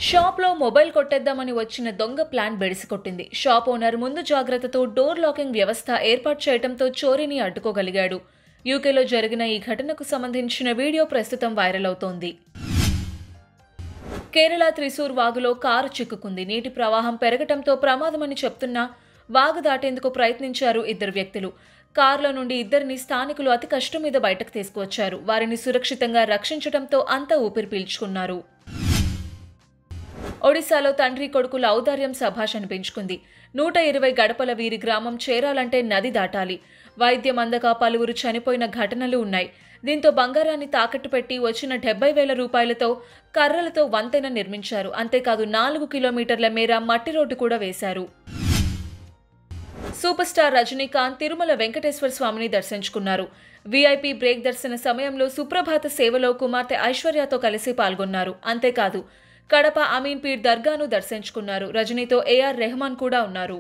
షాప్లో మొబైల్ కొట్టేద్దామని వచ్చిన దొంగ ప్లాన్ బెడిసికొట్టింది షాప్ ఓనర్ ముందు జాగ్రత్తతో డోర్ లాకింగ్ వ్యవస్థ ఏర్పాటు చేయడంతో చోరీని అడ్డుకోగలిగాడు యూకేలో జరిగిన ఈ ఘటనకు సంబంధించిన వీడియో ప్రస్తుతం వైరల్ అవుతోంది కేరళ త్రిశూర్ వాగులో కారు చిక్కుకుంది నీటి ప్రవాహం పెరగటంతో ప్రమాదమని చెప్తున్నా వాగు దాటేందుకు ప్రయత్నించారు ఇద్దరు వ్యక్తులు కారులో నుండి ఇద్దరిని స్థానికులు అతి కష్టం మీద బయటకు తీసుకువచ్చారు వారిని సురక్షితంగా రక్షించడంతో అంతా ఊపిరి పీల్చుకున్నారు ఒడిశాలో తండ్రి కొడుకుల ఔదార్యం సభాష్ అనిపించుకుంది నూట ఇరవై గడపల వీరి గ్రామం చేరాలంటే నది దాటాలి వైద్యం అందక పలువురు చనిపోయిన ఘటనలు ఉన్నాయి దీంతో బంగారాన్ని తాకట్టు పెట్టి వచ్చిన డెబ్బై వేల రూపాయలతో కర్రలతో వంతెన నిర్మించారు అంతేకాదు నాలుగు కిలోమీటర్ల మేర మట్టి రోడ్డు కూడా వేశారు సూపర్ స్టార్ రజనీకాంత్ తిరుమల వెంకటేశ్వర స్వామిని దర్శించుకున్నారు వీఐపీ బ్రేక్ దర్శన సమయంలో సుప్రభాత సేవలో కుమార్తె ఐశ్వర్యతో కలిసి పాల్గొన్నారు అంతేకాదు కడప అమీన్పీర్ దర్గాను దర్శించుకున్నారు రజనీతో ఏఆర్ రెహమాన్ కూడా ఉన్నారు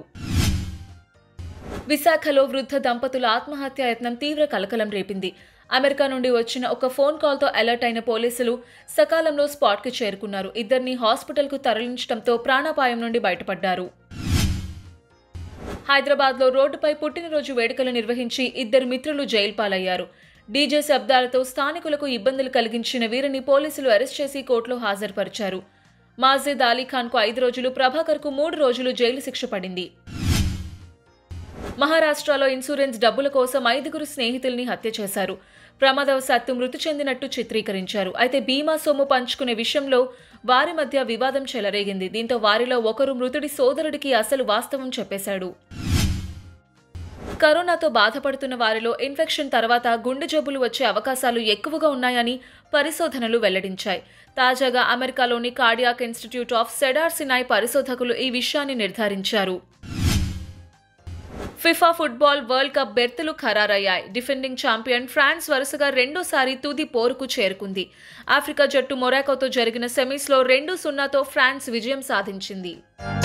విశాఖలో వృద్ధ దంపతుల ఆత్మహత్య యత్నం తీవ్ర కలకలం రేపింది అమెరికా నుండి వచ్చిన ఒక ఫోన్ కాల్తో అలర్ట్ అయిన పోలీసులు సకాలంలో స్పాట్కి చేరుకున్నారు ఇద్దరిని హాస్పిటల్కు తరలించడంతో ప్రాణాపాయం నుండి బయటపడ్డారు హైదరాబాద్లో రోడ్డుపై పుట్టినరోజు వేడుకలు నిర్వహించి ఇద్దరు మిత్రులు జైలు పాలయ్యారు డీజే శబ్దాలతో స్థానికులకు ఇబ్బందులు కలిగించిన వీరిని పోలీసులు అరెస్ట్ చేసి కోర్టులో హాజరుపరిచారు మాజిద్ అలీఖాన్కు ఐదు రోజులు ప్రభాకర్కు మూడు రోజులు జైలు శిక్ష పడింది మహారాష్ట్రలో ఇన్సూరెన్స్ డబ్బుల కోసం ఐదుగురు స్నేహితుల్ని హత్య చేశారు ప్రమాదవశాత్తు మృతి చెందినట్టు చిత్రీకరించారు అయితే బీమా సొమ్ము పంచుకునే విషయంలో వారి మధ్య వివాదం చెలరేగింది దీంతో వారిలో ఒకరు మృతుడి సోదరుడికి అసలు వాస్తవం చెప్పేశాడు కరోనాతో బాధపడుతున్న వారిలో ఇన్ఫెక్షన్ తర్వాత గుండె జబ్బులు వచ్చే అవకాశాలు ఎక్కువగా ఉన్నాయని పరిశోధనలు వెల్లడించాయి తాజాగా అమెరికాలోని cardiac institute of Cedar Sinai పరిశోధకులు ఈ విషయాన్ని నిర్ధారించారు ఫిఫా ఫుట్బాల్ వరల్డ్ కప్ బెర్తులు ఖరారయ్యాయి డిఫెండింగ్ ఛాంపియన్ ఫ్రాన్స్ వరుసగా రెండోసారి తుది పోరుకు చేరుకుంది ఆఫ్రికా జట్టు మొరాకోతో జరిగిన సెమీస్లో రెండు సున్నాతో ఫ్రాన్స్ విజయం సాధించింది